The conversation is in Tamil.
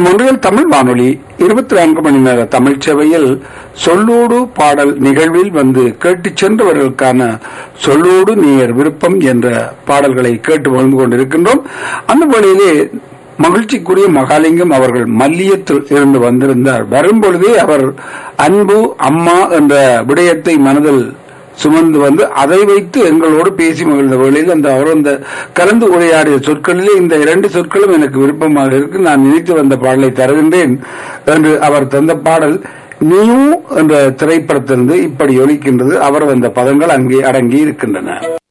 ஒன்றில் தமிழ் வானொலி இருபத்தி நான்கு மணி நேர தமிழ் சேவையில் சொல்லோடு பாடல் நிகழ்வில் வந்து கேட்டுச் சென்றவர்களுக்கான சொல்லோடு நேயர் விருப்பம் என்ற பாடல்களை கேட்டு வாழ்ந்து கொண்டிருக்கின்றோம் அந்த வழியிலே மகிழ்ச்சிக்குரிய மகாலிங்கம் அவர்கள் மல்லியத்தில் இருந்து வந்திருந்தார் வரும்பொழுதே அவர் அன்பு அம்மா என்ற விடயத்தை மனதில் சுமந்து வந்து அதை வைத்து எங்களோடு பேசி மகிழ்ந்த வேளையில் அந்த அவர் அந்த கலந்து உரையாடிய சொற்களிலே இந்த இரண்டு சொற்களும் எனக்கு விருப்பமாக இருக்கு நான் நினைத்து வந்த பாடலை தருகின்றேன் என்று அவர் தந்த பாடல் நியூ என்ற திரைப்படத்திலிருந்து இப்படி ஒலிக்கின்றது அவர் வந்த பதங்கள் அங்கே அடங்கி இருக்கின்றன